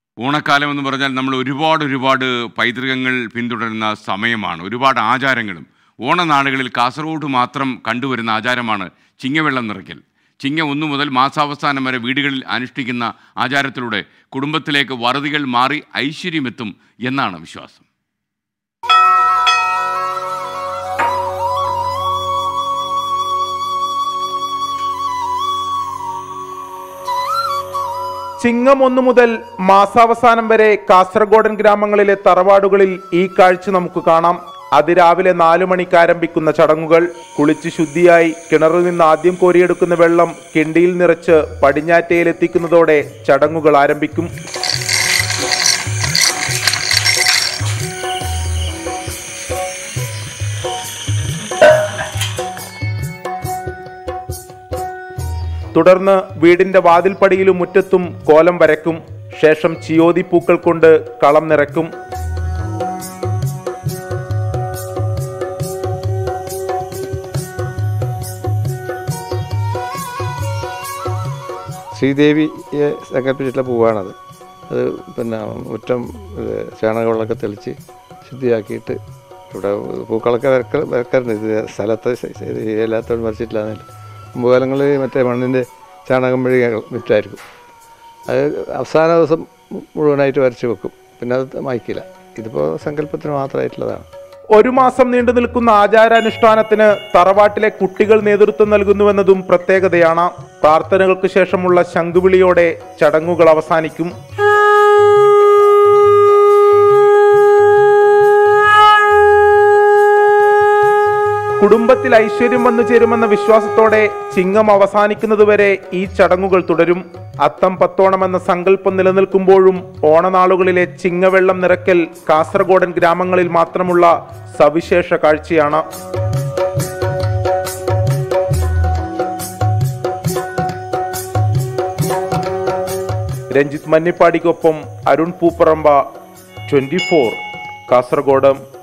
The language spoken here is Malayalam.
ഓണക്കാലം എന്ന് പറഞ്ഞാൽ നമ്മൾ ഒരുപാട് ഒരുപാട് പൈതൃകങ്ങൾ പിന്തുടരുന്ന സമയമാണ് ഒരുപാട് ആചാരങ്ങളും ഓണനാളുകളിൽ കാസർഗോഡ് മാത്രം കണ്ടുവരുന്ന ആചാരമാണ് ചിങ്ങവെള്ളം നിറയ്ക്കൽ ചിങ്ങ ഒന്നു മുതൽ മാസാവസാനം വരെ വീടുകളിൽ അനുഷ്ഠിക്കുന്ന ആചാരത്തിലൂടെ കുടുംബത്തിലേക്ക് വറുതികൾ മാറി ഐശ്വര്യമെത്തും എന്നാണ് വിശ്വാസം ചിങ്ങം ഒന്നു മുതൽ മാസാവസാനം വരെ കാസർഗോഡൻ ഗ്രാമങ്ങളിലെ തറവാടുകളിൽ ഈ കാഴ്ച നമുക്ക് കാണാം അതിരാവിലെ നാലു മണിക്ക് ആരംഭിക്കുന്ന ചടങ്ങുകൾ കുളിച്ച് ശുദ്ധിയായി കിണറിൽ നിന്ന് ആദ്യം കോരിയെടുക്കുന്ന വെള്ളം കിണ്ടിയിൽ നിറച്ച് പടിഞ്ഞാറ്റയിൽ എത്തിക്കുന്നതോടെ ചടങ്ങുകൾ ആരംഭിക്കും തുടർന്ന് വീടിന്റെ വാതിൽപ്പടിയിലും മുറ്റത്തും കോലം വരയ്ക്കും ശേഷം ചിയോതി പൂക്കൾ കൊണ്ട് കളം നിറയ്ക്കും ശ്രീദേവിയെ സങ്കല്പിച്ചിട്ടുള്ള പൂവാണത് അത് പിന്നെ മുറ്റം ഇത് ചാണകവെള്ളമൊക്കെ തെളിച്ച് ശുദ്ധിയാക്കിയിട്ട് ഇവിടെ പൂക്കളൊക്കെ വരക്ക വരക്കാറുണ്ട് ഇത് സ്ഥലത്ത് എല്ലാത്തോടും വരച്ചിട്ടില്ലാന്നല്ല മുമ്പ് കാലങ്ങളിൽ മറ്റേ മണ്ണിൻ്റെ ചാണകം വഴി മുറ്റായിരിക്കും അത് അവസാന ദിവസം മുഴുവനായിട്ട് വരച്ച് വെക്കും പിന്നെ അത് മായ്ക്കില്ല ഇതിപ്പോൾ സങ്കല്പത്തിന് മാത്രമായിട്ടുള്ളതാണ് ഒരു മാസം നീണ്ടു നിൽക്കുന്ന ആചാരാനുഷ്ഠാനത്തിന് തറവാട്ടിലെ കുട്ടികൾ നേതൃത്വം നൽകുന്നുവെന്നതും പ്രത്യേകതയാണ് പ്രാർത്ഥനകൾക്ക് ശേഷമുള്ള ശംഖുവിളിയോടെ ചടങ്ങുകൾ അവസാനിക്കും കുടുംബത്തിൽ ഐശ്വര്യം വന്നു ചേരുമെന്ന വിശ്വാസത്തോടെ ചിങ്ങം അവസാനിക്കുന്നതുവരെ ഈ ചടങ്ങുകൾ തുടരും അത്തം പത്തോണം എന്ന സങ്കല്പം നിലനിൽക്കുമ്പോഴും ഓണനാളുകളിലെ ചിങ്ങവെള്ളം നിറയ്ക്കൽ കാസർഗോഡൻ ഗ്രാമങ്ങളിൽ മാത്രമുള്ള സവിശേഷ കാഴ്ചയാണ് രഞ്ജിത്ത് മന്നിപ്പാടിക്കൊപ്പം അരുൺ പൂപ്പറമ്പ ട്വന്റി ഫോർ കാസർഗോഡ്